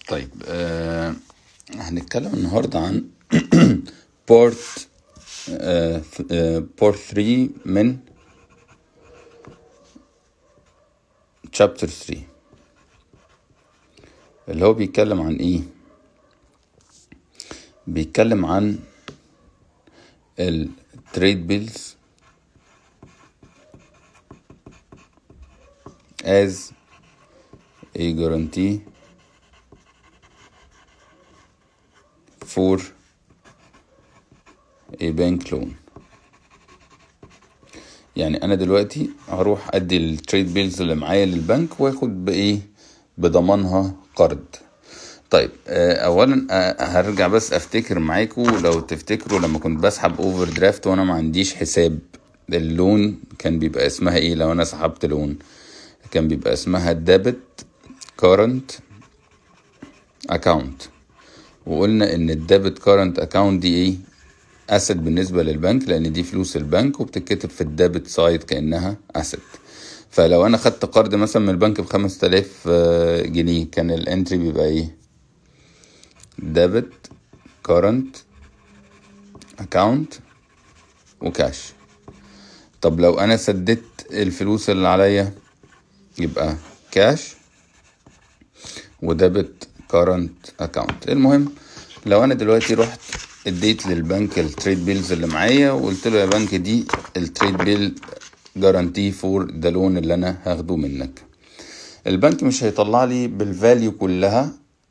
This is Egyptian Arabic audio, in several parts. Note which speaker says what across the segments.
Speaker 1: طيب آه هنتكلم النهارده عن بورت آه بورت 3 من chapter 3 اللي هو بيتكلم عن ايه بيتكلم عن التريد بيلز as a guarantee for a bank loan يعني انا دلوقتي هروح ادي التريد بيلز اللي معايا للبنك واخد بايه بضمانها قرض طيب اولا هرجع بس افتكر معاكم لو تفتكروا لما كنت بسحب اوفر درافت وانا ما عنديش حساب اللون كان بيبقى اسمها ايه لو انا سحبت لون كان بيبقى اسمها ديبت كارنت اكاونت وقلنا ان الديبت كارنت اكاونت دي ايه اسيت بالنسبه للبنك لان دي فلوس البنك وبتتكتب في الديبت سايد كانها اسيت فلو انا خدت قرض مثلا من البنك بخمس تلاف جنيه كان الانتري بيبقى ايه ديبت كارنت اكاونت وكاش طب لو انا سددت الفلوس اللي عليا يبقى كاش وديبت كارنت اكاونت المهم لو انا دلوقتي رحت اديت للبنك التريد بيلز اللي معايا وقلت له يا بنك دي التريد بيل جارانتي فور ذا لون اللي انا هاخده منك البنك مش هيطلع لي بالفاليو كلها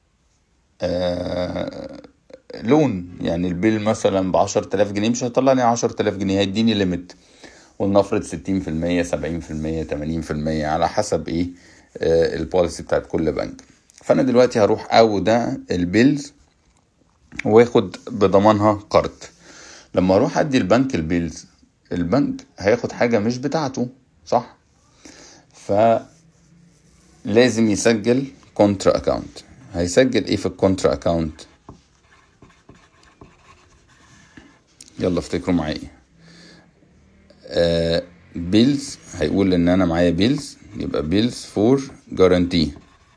Speaker 1: آه لون يعني البيل مثلا بعشر تلاف جنيه مش هيطلع لي عشر تلاف جنيه هيديني ليميت ولنفرض ستين في المية سبعين في المية تمانين في المية على حسب ايه آه البوليسي بتاعت كل بنك فانا دلوقتي هروح اودع البيلز واخد بضمانها قرض لما اروح ادي البنك البيلز البنك هياخد حاجة مش بتاعته صح ف لازم يسجل كونترا اكاونت هيسجل ايه في الكونترا اكاونت يلا افتكروا معايا آه بيلز هيقول ان انا معايا بيلز يبقى بيلز فور جارانتي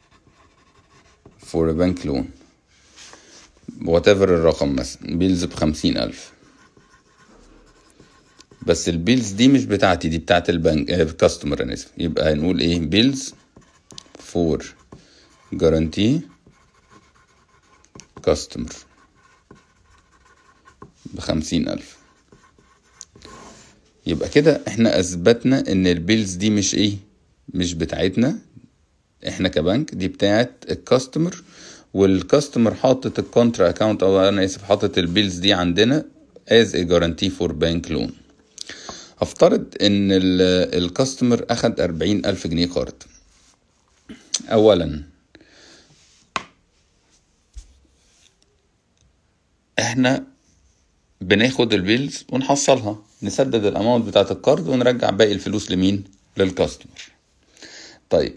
Speaker 1: فور بنك لون whatever الرقم مثلا بيلز بخمسين ألف بس البيلز دي مش بتاعتي دي بتاعت البنك آه كاستمر انا اسف يبقى هنقول ايه بيلز فور جارانتي كاستمر بخمسين ألف يبقى كده احنا اثبتنا ان البيلز دي مش ايه مش بتاعتنا احنا كبنك دي بتاعت الكاستمر والكاستمر حاطط الكونترا اكاونت او انا اسف حاطط البيلز دي عندنا as a guarantee for bank loan هفترض ان الكاستمر اخد اربعين الف جنيه قرض اولا احنا بناخد البيلز ونحصلها نسدد الاماونت بتاعت القرض ونرجع باقي الفلوس لمين للكاستمر طيب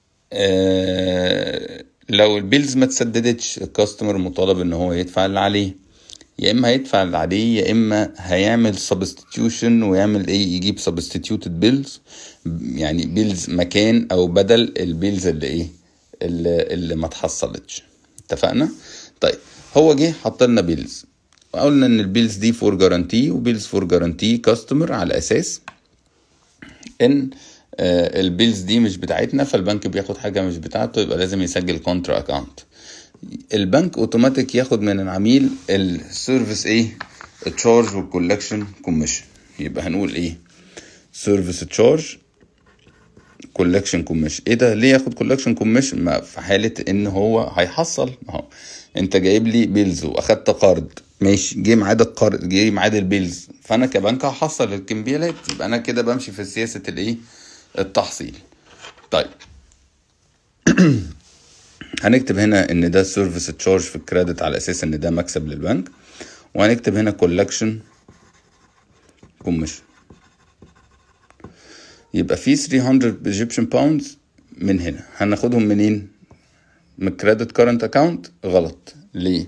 Speaker 1: آه لو البيلز ما تسددتش الكاستمر مطالب ان هو يدفع اللي عليه يا اما هيدفع اللي عليه يا اما هيعمل سبستيتيوشن ويعمل ايه يجيب سبستيتيوتد بيلز يعني بيلز مكان او بدل البيلز اللي ايه اللي, اللي ما اتحصلتش اتفقنا طيب هو جه حط لنا بيلز قلنا ان البيلز دي فور جارانتي وبيلز فور جارانتي كاستمر على اساس ان آه البيلز دي مش بتاعتنا فالبنك بياخد حاجه مش بتاعته يبقى لازم يسجل كونترا اكاونت البنك اوتوماتيك ياخد من العميل السيرفيس ايه التشارج والكولكشن كوميشن يبقى هنقول ايه سيرفيس تشارج كولكشن كوميشن ايه ده ليه ياخد كولكشن كوميشن في حاله ان هو هيحصل اهو انت جايب لي بيلز واخدت قرض ماشي جه ميعاد القرض جه ميعاد البيلز فانا كبنك هحصل الكمبيالات يبقى انا كده بمشي في سياسه الايه التحصيل طيب هنكتب هنا ان ده سيرفيس تشارج في الكريدت على اساس ان ده مكسب للبنك وهنكتب هنا كولكشن كوميشن يبقى في 300 ايجيبشن باوندز من هنا هناخدهم منين من كريدت كارنت اكاونت غلط ليه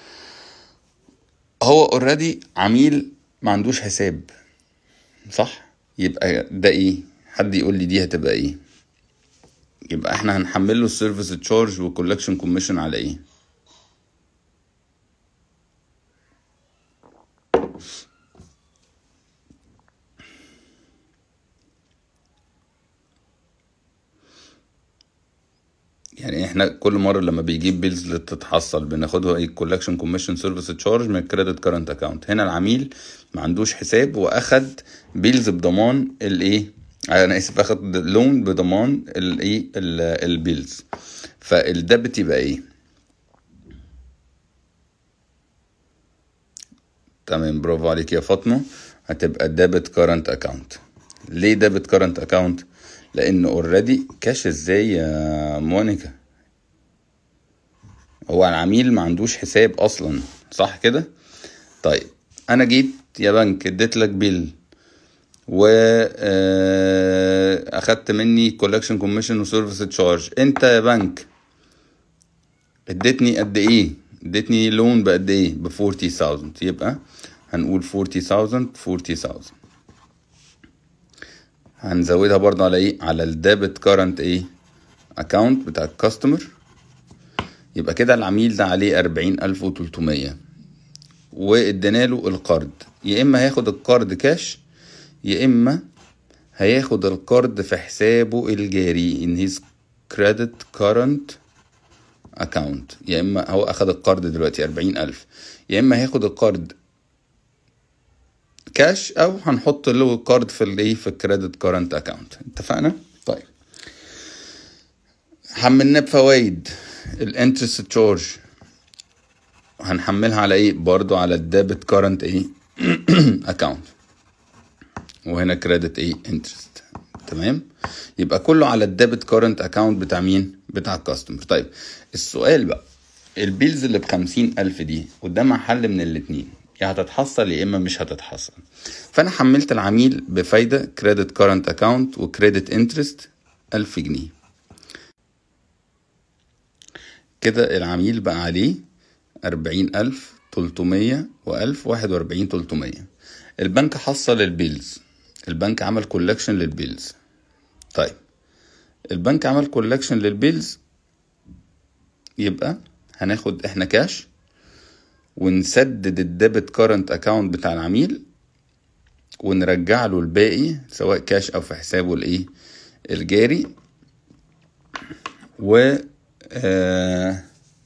Speaker 1: هو اوريدي عميل ما عندوش حساب صح يبقى ده ايه حد يقول لي دي هتبقى ايه يبقى احنا هنحمل له السيرفيس تشارج والكولكشن كوميشن على ايه يعني احنا كل مره لما بيجيب بيلز تتحصل بناخدها ايه كولكشن كوميشن سيرفيس تشارج من الكريدت كارنت اكاونت هنا العميل ما عندوش حساب واخد بيلز بضمان الايه انا اسف اخد لون بضمان الايه البيلز فالدبت يبقى ايه تمام برافو عليك يا فاطمه هتبقى ديبت كارنت اكاونت ليه ديبت كارنت اكاونت لان اوريدي كاش ازاي يا مونيكا هو العميل ما عندوش حساب اصلا صح كده طيب انا جيت يا بنك اديت لك بيل و اخدت مني كولكشن كوميشن وسيرفيس تشارج انت يا بنك اديتني قد ايه اديتني لون بقد ايه ب 40000 يبقى هنقول 40000 40000 هنزودها برضه على ايه على الديبت كارنت ايه اكاونت بتاع الكاستمر يبقى كده العميل ده عليه أربعين ألف وتلتمية وادينا له القرض يا اما هياخد القرض كاش يا اما هياخد القرض في حسابه الجاري in his credit current account يا اما هو اخد القرض دلوقتي أربعين ألف يا اما هياخد القرض كاش او هنحط له الكارد في الايه في الكريدت كارنت اكاونت اتفقنا طيب حملناه بفوائد الانترست تشارج هنحملها على ايه برضو على الديبت كارنت ايه اكاونت وهنا كريدت ايه انترست تمام يبقى كله على الديبت كارنت اكاونت بتاع مين بتاع الكاستمر طيب السؤال بقى البيلز اللي بخمسين ألف دي قدامها حل من الاتنين يا هتتحصل يا اما مش هتتحصل فانا حملت العميل بفايده كريدت كارنت اكاونت وكريدت انترست 1000 جنيه كده العميل بقى عليه أربعين ألف تلتمية وألف واحد وأربعين تلتمية البنك حصل البيلز البنك عمل كولكشن للبيلز طيب البنك عمل كولكشن للبيلز يبقى هناخد احنا كاش ونسدد الديبت كارنت اكاونت بتاع العميل ونرجع له الباقي سواء كاش او في حسابه الايه الجاري و آه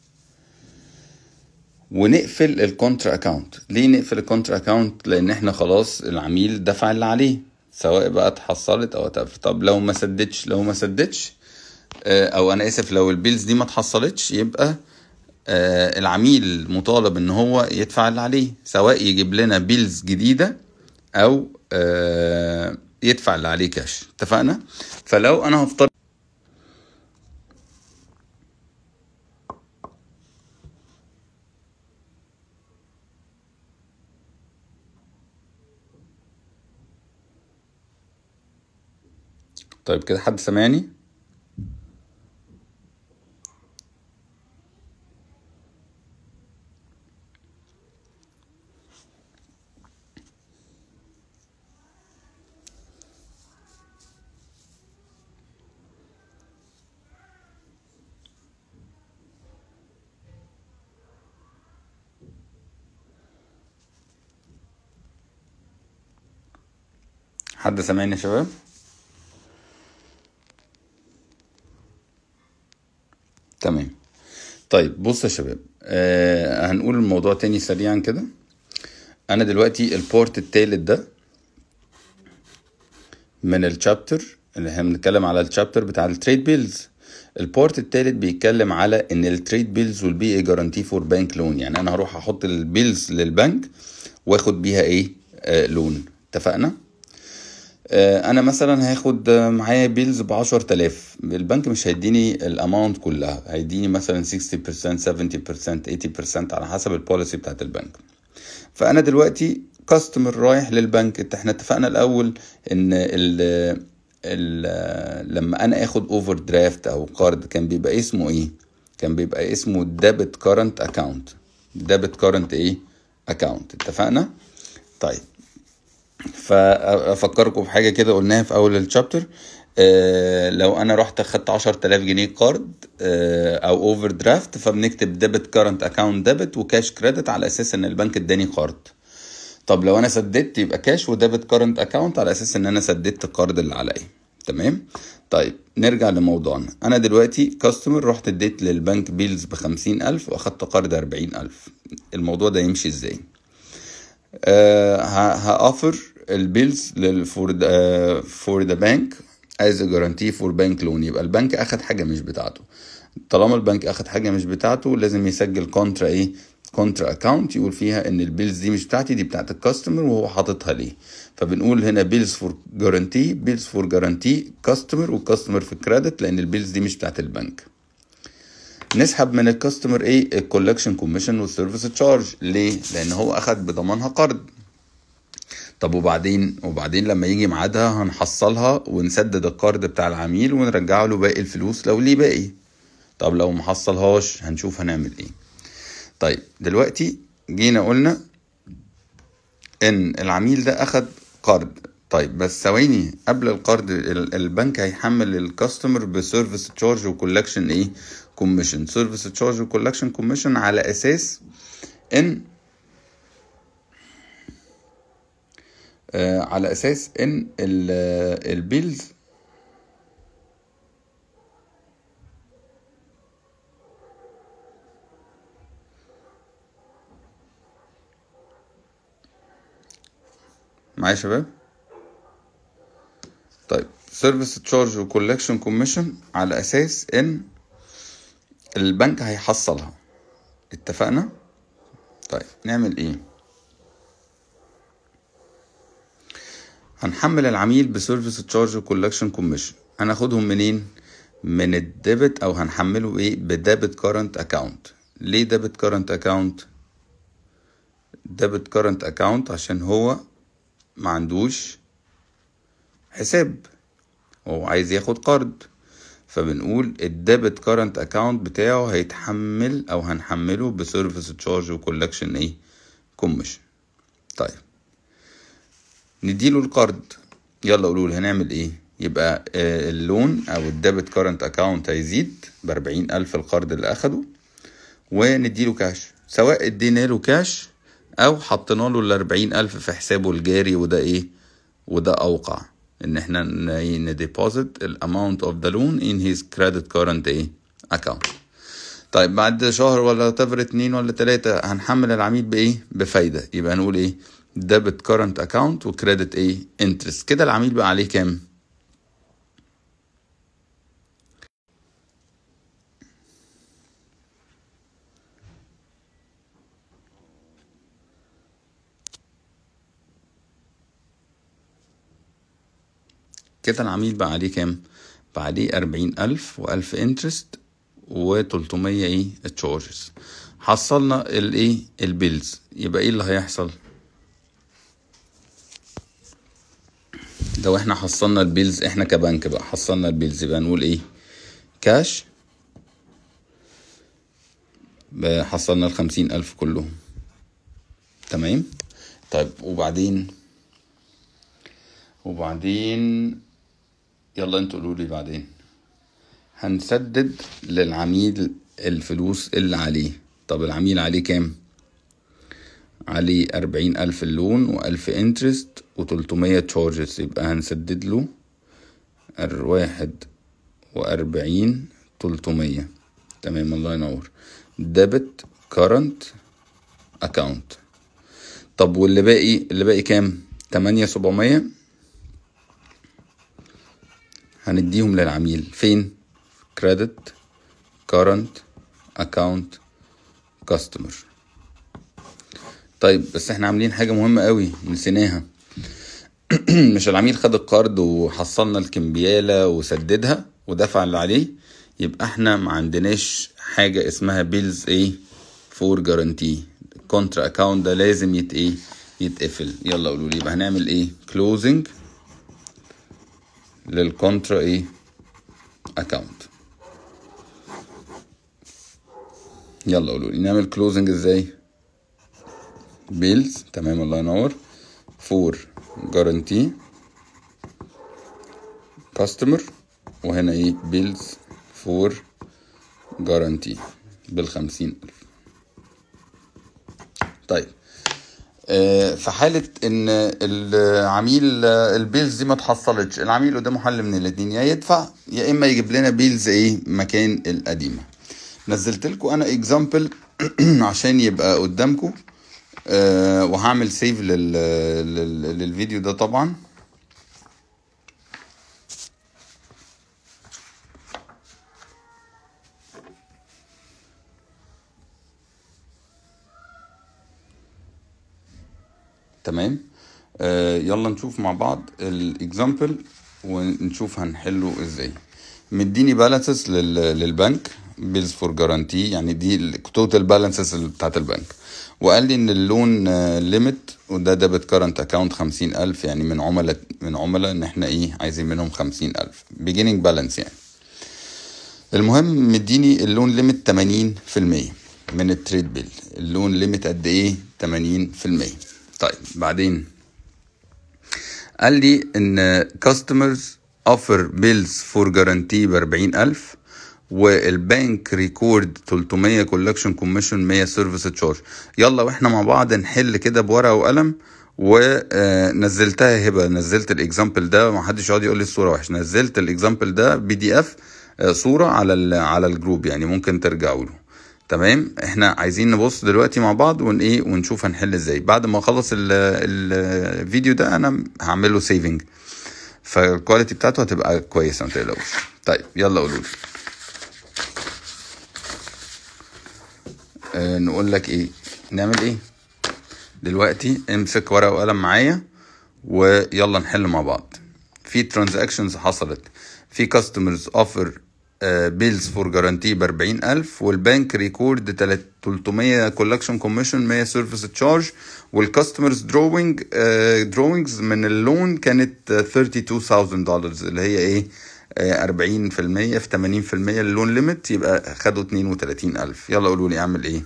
Speaker 1: ونقفل الكونترا اكاونت ليه نقفل الكونترا اكاونت لان احنا خلاص العميل دفع اللي عليه سواء بقى اتحصلت او اتقفل طب لو ما سددش لو ما سددش آه او انا اسف لو البيلز دي ما اتحصلتش يبقى آه العميل مطالب ان هو يدفع اللي عليه سواء يجيب لنا بيلز جديده او آه يدفع اللي عليه كاش اتفقنا فلو انا هفترض طيب كده حد سامعني حد سامعني يا شباب تمام طيب بص يا شباب آه هنقول الموضوع تاني سريعا كده انا دلوقتي البورت التالت ده من الشابتر اللي احنا بنتكلم على الشابتر بتاع التريد بيلز البورت التالت بيتكلم على ان التريد بيلز will be a guarantee for bank loan يعني انا هروح احط البيلز للبنك واخد بيها ايه آه لون اتفقنا آه انا مثلا هاخد معايا بيلز ب 10000 البنك مش هيديني الاماونت كلها هيديني مثلا 60% 70% 80% على حسب البوليسي بتاعت البنك فانا دلوقتي كاستمر رايح للبنك احنا اتفقنا الاول ان ال ال لما انا اخد اوفر درافت او قرض كان بيبقى اسمه ايه كان بيبقى اسمه ديبت كارنت اكاونت ديبت كارنت ايه اكاونت اتفقنا طيب فافكركم بحاجه كده قلناها في اول الشابتر آه لو انا رحت اخدت 10000 جنيه كارد آه او اوفر درافت فبنكتب ديبت كارنت اكاونت ديبت وكاش كريدت على اساس ان البنك اداني كارد طب لو انا سددت يبقى كاش وديبت كارنت اكاونت على اساس ان انا سددت الكارد اللي عليا تمام طيب نرجع لموضوعنا انا دلوقتي كاستمر رحت اديت للبنك بيلز بخمسين الف واخدت قرض اربعين الف الموضوع ده يمشي ازاي آه هافر البيلز فور فور ذا بانك از جارانتي فور بانك لون يبقى البنك اخد حاجه مش بتاعته طالما البنك اخد حاجه مش بتاعته لازم يسجل كونترا ايه كونترا اكاونت يقول فيها ان البيلز دي مش بتاعتي دي بتاعت الكاستمر وهو حاططها ليه فبنقول هنا بيلز فور جارانتي بيلز فور جارانتي كاستمر والكاستمر في كريدت لان البيلز دي مش بتاعت البنك نسحب من الكاستمر ايه الكولكشن كوميشن والسيرفيس تشارج ليه لان هو اخد بضمانها قرض طب وبعدين وبعدين لما يجي ميعادها هنحصلها ونسدد القرض بتاع العميل ونرجع له باقي الفلوس لو ليه باقي طب لو محصلهاش هنشوف هنعمل ايه طيب دلوقتي جينا قلنا ان العميل ده اخد قرض طيب بس ثواني قبل القرض البنك هيحمل الكاستمر بسيرفيس تشارج وكولكشن ايه كوميشن سيرفيس تشارج وكولكشن كوميشن على اساس ان آه على اساس ان البيلز معايا يا شباب طيب سيرفيس تشارج وكولكشن كوميشن على اساس ان البنك هيحصلها اتفقنا طيب نعمل ايه هنحمل العميل بسيرفيس تشارج وكولكشن كوميشن هناخدهم منين من الديبت او هنحمله ايه بديبت كارنت اكاونت ليه ديبت كارنت اكاونت ديبت كارنت اكاونت عشان هو ما عندوش حساب هو عايز ياخد قرض فبنقول الديبت كارنت اكاونت بتاعه هيتحمل او هنحمله بسيرفيس تشارج وكولكشن ايه كوميشن طيب نديله القرض يلا قولوا لي هنعمل ايه يبقى اللون او الديبت كارنت اكاونت هيزيد بأربعين الف القرض اللي اخده ونديله كاش سواء ادينا له كاش او حطينا له الأربعين الف في حسابه الجاري وده ايه وده اوقع ان احنا نديبوزيت الاماونت اوف ذا لون ان هيز كريدت كارنت ايه اكاونت طيب بعد شهر ولا تفر اتنين ولا تلاتة هنحمل العميل بايه بفايدة يبقى نقول ايه ديبت كارنت اكاونت وكريدت ايه انترست كده العميل بقى عليه كام كده العميل بقى عليه كام بقى عليه أربعين ألف وألف انترست وتلتمية ايه تشارجز حصلنا الايه البيلز يبقى ايه اللي هيحصل لو احنا حصلنا البيلز احنا كبنك بقى حصلنا البيلز يبقى نقول ايه كاش حصلنا الخمسين ألف كلهم تمام طيب وبعدين وبعدين يلا انتوا قولوا لي بعدين هنسدد للعميل الفلوس اللي عليه طب العميل عليه كام عليه أربعين ألف اللون وألف انترست وتلتمية تشارجز يبقى هنسدد له واحد وأربعين تلتمية تمام الله ينور ديبت كارنت اكاونت طب واللي باقي اللي باقي كام تمانية سبعمية هنديهم للعميل فين كريدت كارنت اكاونت كاستمر طيب بس احنا عاملين حاجة مهمة قوي نسيناها مش العميل خد القرض وحصلنا الكمبيالة وسددها ودفع اللي عليه يبقى احنا ما عندناش حاجة اسمها بيلز ايه فور جارانتي الكونترا اكاونت ده لازم يت ايه يتقفل يلا قولوا لي يبقى هنعمل ايه كلوزنج للكونترا ايه اكاونت يلا قولوا لي نعمل كلوزنج ازاي بيلز تمام الله ينور فور جارانتي كاستمر وهنا ايه بيلز فور جارانتي بالخمسين ألف طيب آه، في حالة إن العميل آه، البيلز دي ما اتحصلتش العميل قدامه حل من الاتنين يا يدفع يا إما يجيب لنا بيلز إيه مكان القديمة نزلت لكم أنا اكزامبل عشان يبقى قدامكم أه وهعمل سيف لل... لل... للفيديو ده طبعا تمام آه يلا نشوف مع بعض الاكزامبل ونشوف هنحله ازاي مديني بالانسز للبنك بيلز فور جارانتي يعني دي التوتال بالانسز بتاعت البنك وقال لي ان اللون ليميت وده ديبت كارنت اكاونت خمسين الف يعني من عملاء من عملاء ان احنا ايه عايزين منهم خمسين الف beginning بالانس يعني المهم مديني اللون ليميت تمانين في المية من التريد بيل اللون ليميت قد ايه تمانين في المية طيب بعدين قال لي ان customers offer bills for guarantee بأربعين ألف والبنك ريكورد 300 كولكشن كوميشن 100 سيرفيس تشارج يلا واحنا مع بعض نحل كده بورقه وقلم ونزلتها هبه نزلت الاكزامبل ده ما حدش يقعد يقول لي الصوره وحشه نزلت الاكزامبل ده بي دي اف صوره على على الجروب يعني ممكن ترجعوا له تمام احنا عايزين نبص دلوقتي مع بعض ون ايه ونشوف هنحل ازاي بعد ما اخلص الفيديو ده انا هعمل له سيفنج فالكواليتي بتاعته هتبقى كويسه ما تقلقوش طيب يلا قولوا لي آه نقول لك ايه نعمل ايه دلوقتي امسك ورقه وقلم معايا ويلا نحل مع بعض في ترانزاكشنز حصلت في كاستمرز اوفر بيلز فور جارانتي ب 40000 والبنك ريكورد 300 كولكشن كوميشن 100 سيرفيس تشارج والكاستمرز دروينج دروينجز من اللون كانت 32000 دولار اللي هي ايه 40% في 80% اللون ليميت يبقى خدوا 32000 يلا قولوا لي اعمل ايه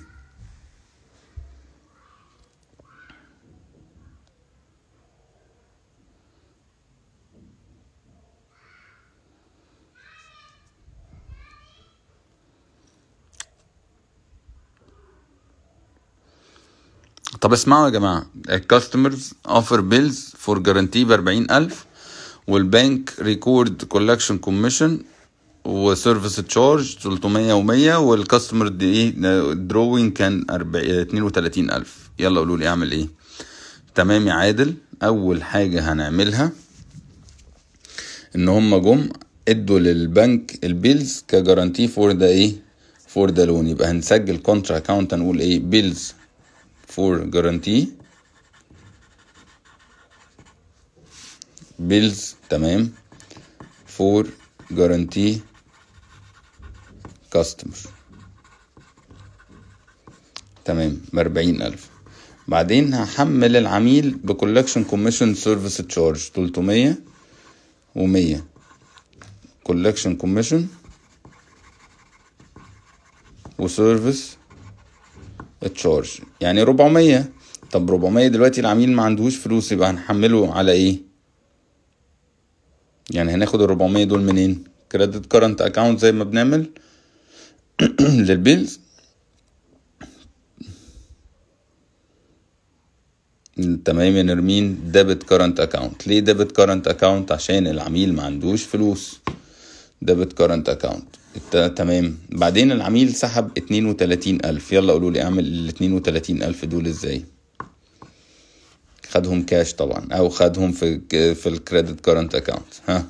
Speaker 1: طب اسمعوا يا جماعة الكاستمرز اوفر بيلز فور جارانتي ب 40000 والبنك ريكورد كولكشن كوميشن وسيرفيس تشارج 300 و100 والكاستمر دي ايه دروينج كان 32000 يلا قولوا لي اعمل ايه تمام يا عادل اول حاجه هنعملها ان هم جم ادوا للبنك البيلز كجارانتي فور ده ايه فور ده لون يبقى هنسجل كونترا اكاونت هنقول ايه بيلز فور جارانتي بيلز تمام فور جارانتي كاستمر تمام بأربعين ألف بعدين هحمل العميل بكولكشن كوميشن سيرفيس تشارج تلتمية ومية كولكشن كوميشن وسيرفيس تشارج يعني ربعمية طب ربعمية دلوقتي العميل ما عندهوش فلوس يبقى هنحمله على ايه يعني هناخد ال 400 دول منين كريدت كارنت اكاونت زي ما بنعمل للبيلز تمام يا نرمين ديبت كارنت اكاونت ليه ديبت كارنت اكاونت عشان العميل ما عندوش فلوس ديبت كارنت اكاونت تمام بعدين العميل سحب اتنين وتلاتين الف يلا قولوا لي اعمل ال اتنين وتلاتين الف دول ازاي خدهم كاش طبعا او خدهم في في الكريدت كارنت اكاونت ها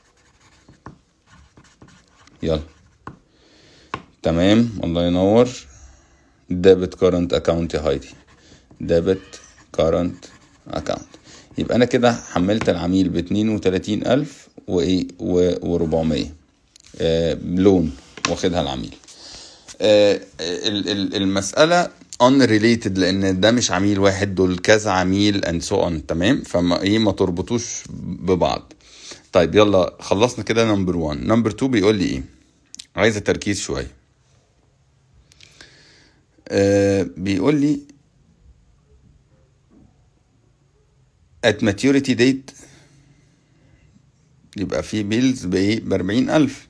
Speaker 1: يلا تمام الله ينور ديبت كارنت اكاونت يا هايدي ديبت كارنت اكاونت يبقى انا كده حملت العميل باتنين وتلاتين الف وايه وربعمية آه لون واخدها العميل آه المسألة unrelated لان ده مش عميل واحد دول كذا عميل and so on تمام فما ايه ما تربطوش ببعض طيب يلا خلصنا كده نمبر 1 نمبر 2 بيقول لي ايه عايزه تركيز شويه آه بيقول لي at maturity date يبقى في بيلز بايه باربعين الف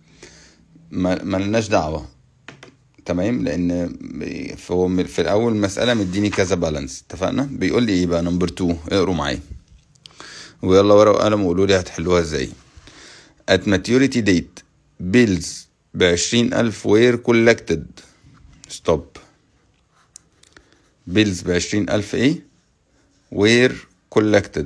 Speaker 1: ملناش دعوة تمام لان هو في الاول مسألة مديني كذا بالانس اتفقنا بيقول لي ايه بقى نمبر 2 اقروا معايا ويلا ورقة وقلم وقولوا لي هتحلوها ازاي at maturity date bills بعشرين ألف were collected stop bills بعشرين ألف ايه were collected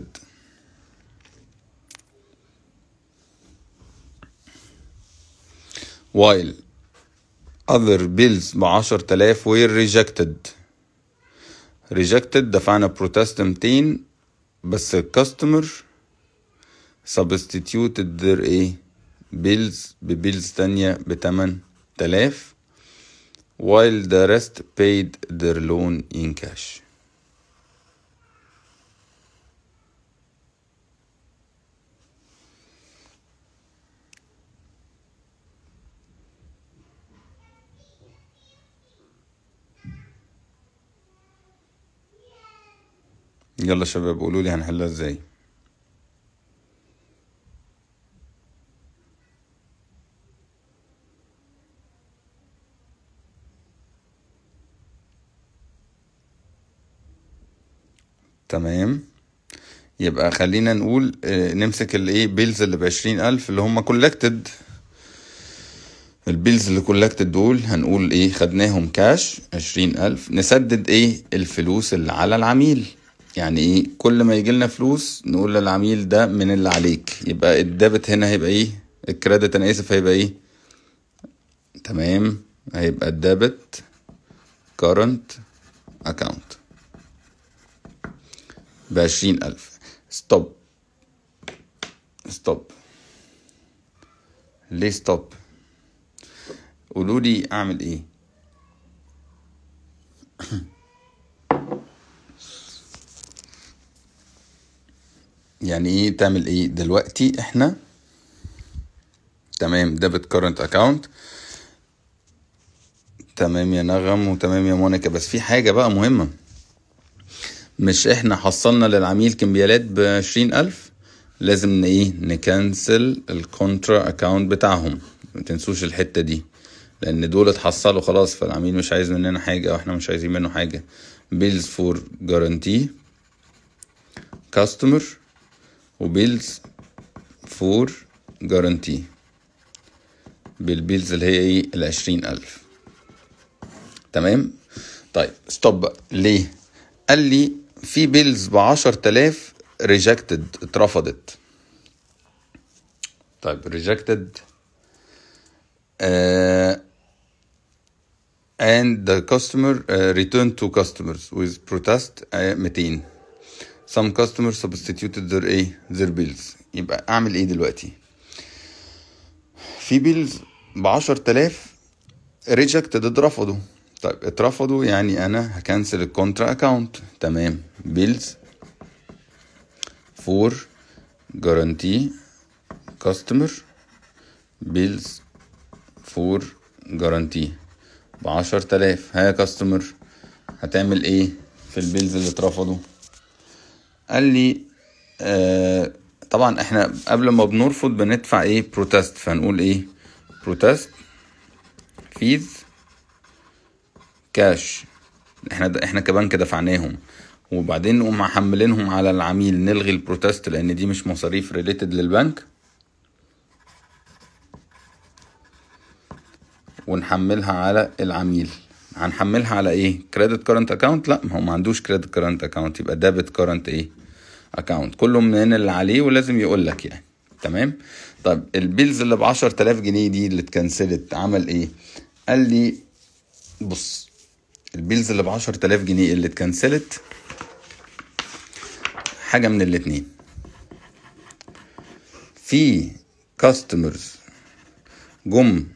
Speaker 1: while other bills بعشر تلاف were rejected rejected دفعنا protest 200 بس الكاستمر substituted their ايه bills ببيلز تانية بتمن تلاف while the rest paid their loan in cash يلا شباب قولوا لي هنحلها ازاي تمام يبقى خلينا نقول آه، نمسك الايه بيلز اللي بعشرين الف اللي هم كولكتد البيلز اللي كولكتد دول هنقول ايه خدناهم كاش عشرين الف نسدد ايه الفلوس اللي على العميل يعني ايه كل ما يجي لنا فلوس نقول للعميل ده من اللي عليك يبقى الديبت هنا هيبقى ايه الكريدت انا اسف هيبقى ايه تمام هيبقى الديبت كارنت اكاونت بعشرين ألف ستوب ستوب ليه ستوب قولوا لي اعمل ايه يعني ايه تعمل ايه دلوقتي احنا تمام ديبت كارنت اكاونت تمام يا نغم وتمام يا مونيكا بس في حاجه بقى مهمه مش احنا حصلنا للعميل كمبيالات بعشرين ألف لازم ايه نكنسل الكونترا اكاونت بتاعهم متنسوش الحتة دي لان دول اتحصلوا خلاص فالعميل مش عايز مننا حاجة واحنا مش عايزين منه حاجة بيلز فور جارانتي كاستمر وبيلز فور جارانتي بالبيلز اللي هي ايه العشرين ألف تمام طيب ستوب بقى ليه قال لي في بيلز بعشر تلاف ريجكتد اترفضت طيب ريجكتد uh, and the customer uh, returned to customers with protest uh, 200 some customers substituted their ايه their bills يبقى اعمل ايه دلوقتي في بيلز بعشر تلاف ريجكتد اترفضوا طيب اترفضوا يعني انا هكنسل الكونترا اكاونت تمام بيلز فور جارانتي كاستمر بيلز فور جارانتي بعشر تلاف ها يا كاستمر هتعمل ايه في البيلز اللي اترفضوا قال لي آه طبعا احنا قبل ما بنرفض بندفع ايه بروتست فهنقول ايه بروتست فيز كاش احنا احنا كبنك دفعناهم وبعدين نقوم محملينهم على العميل نلغي البروتست لان دي مش مصاريف ريليتد للبنك ونحملها على العميل هنحملها على ايه كريدت كارنت اكاونت لا ما هو ما عندوش كريدت كارنت اكاونت يبقى ديبت كارنت ايه اكاونت كله من اللي عليه ولازم يقول لك يعني تمام طب البيلز اللي ب 10000 جنيه دي اللي اتكنسلت عمل ايه قال لي بص البيلز اللي ب 10000 جنيه اللي اتكنسلت حاجه من الاتنين في كاستمرز جم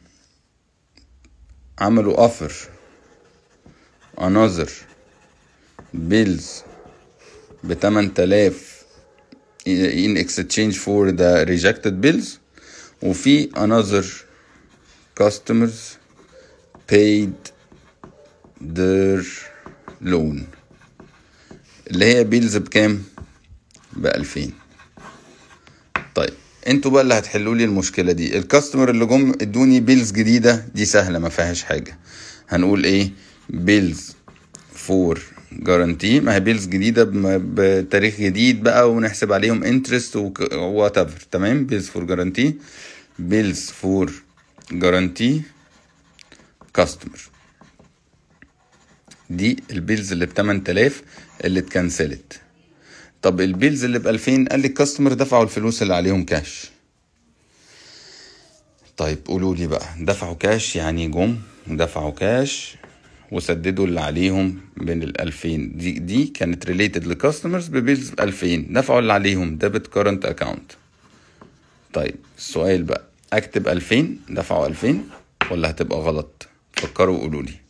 Speaker 1: عملوا اوفر another bills ب 8000 in exchange for the rejected bills وفي another customers paid their loan اللي هي بيلز بكام بألفين طيب انتوا بقى اللي هتحلوا لي المشكله دي الكاستمر اللي جم ادوني بيلز جديده دي سهله ما فيهاش حاجه هنقول ايه بيلز فور جارانتي ما هي بيلز جديده بم- بتاريخ جديد بقى ونحسب عليهم انترست وات ايفر تمام بيلز فور جارانتي بيلز فور جارانتي كاستمر دي البيلز اللي ب 8000 اللي اتكنسلت طب البيلز اللي ب 2000 قال لي الكاستمر دفعوا الفلوس اللي عليهم كاش طيب قولوا لي بقى دفعوا كاش يعني جم دفعوا كاش وسددوا اللي عليهم بين ال 2000 دي دي كانت ريليتد لكاستمرز ببيلز ب 2000 دفعوا اللي عليهم ديبت كارنت اكاونت طيب السؤال بقى اكتب 2000 دفعوا 2000 ولا هتبقى غلط فكروا وقولوا لي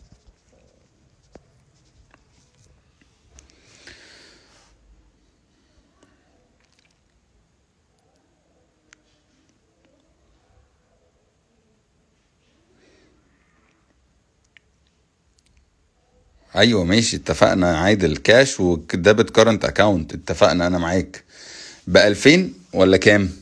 Speaker 1: ايوه ماشي اتفقنا عادل كاش وديبت كارنت اكاونت اتفقنا انا معاك ب 2000 ولا كام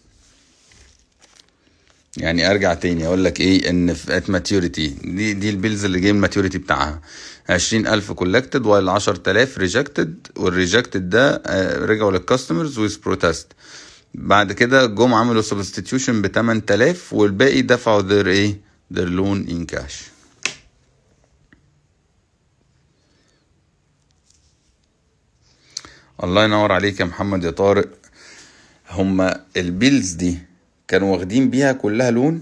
Speaker 1: يعني ارجع تاني اقول لك ايه ان في ات ماتيوريتي دي دي البيلز اللي جاي الماتيوريتي بتاعها 20000 كولكتد ولا 10000 ريجكتد والريجكتد ده آه، رجعوا للكاستمرز ويز بروتست بعد كده جم عملوا سبستيتيوشن ب 8000 والباقي دفعوا their ايه their loan in cash الله ينور عليك يا محمد يا طارق هما البيلز دي كانوا واخدين بيها كلها لون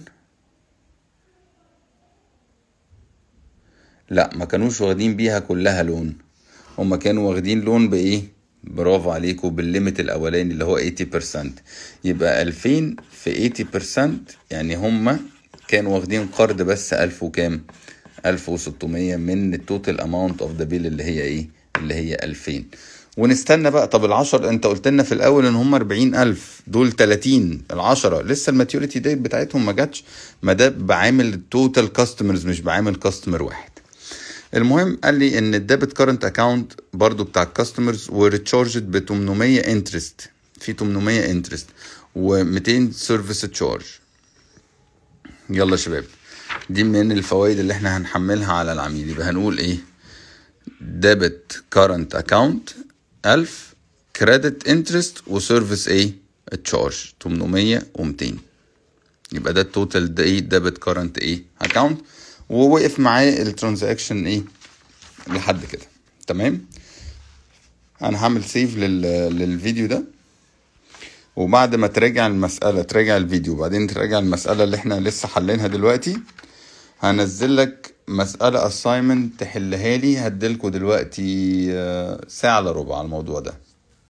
Speaker 1: لا ما كانوش واخدين بيها كلها لون هما كانوا واخدين لون بايه برافو عليكم بالليميت الاولاني اللي هو 80% يبقى 2000 في 80% يعني هما كانوا واخدين قرض بس 1000 وكام 1600 من التوتال اماونت اوف ذا بيل اللي هي ايه اللي هي 2000 ونستنى بقى طب العشر انت قلت لنا في الاول ان هم 40000 دول 30 العشرة لسه الماتيوريتي ديت بتاعتهم ما جاتش ما ده بعامل التوتال كاستمرز مش بعامل كاستمر واحد المهم قال لي ان الديبت كارنت اكاونت برضو بتاع الكاستمرز وريتشارجد ب 800 انترست في 800 انترست و200 سيرفيس تشارج يلا يا شباب دي من الفوائد اللي احنا هنحملها على العميل يبقى هنقول ايه ديبت كارنت اكاونت 1000 كريدت انترست وسيرفيس ايه تشارج 800 و200 يبقى ده التوتال ده ايه ديبت كارنت ايه اكاونت ووقف معاه الترانزاكشن ايه لحد كده تمام انا هعمل سيف لل... للفيديو ده وبعد ما تراجع المسألة تراجع الفيديو وبعدين تراجع المسألة اللي احنا لسه حلينها دلوقتي هنزل لك مسألة assignment تحلها لي هديلكوا دلوقتي آه، ساعة الا ربع على الموضوع ده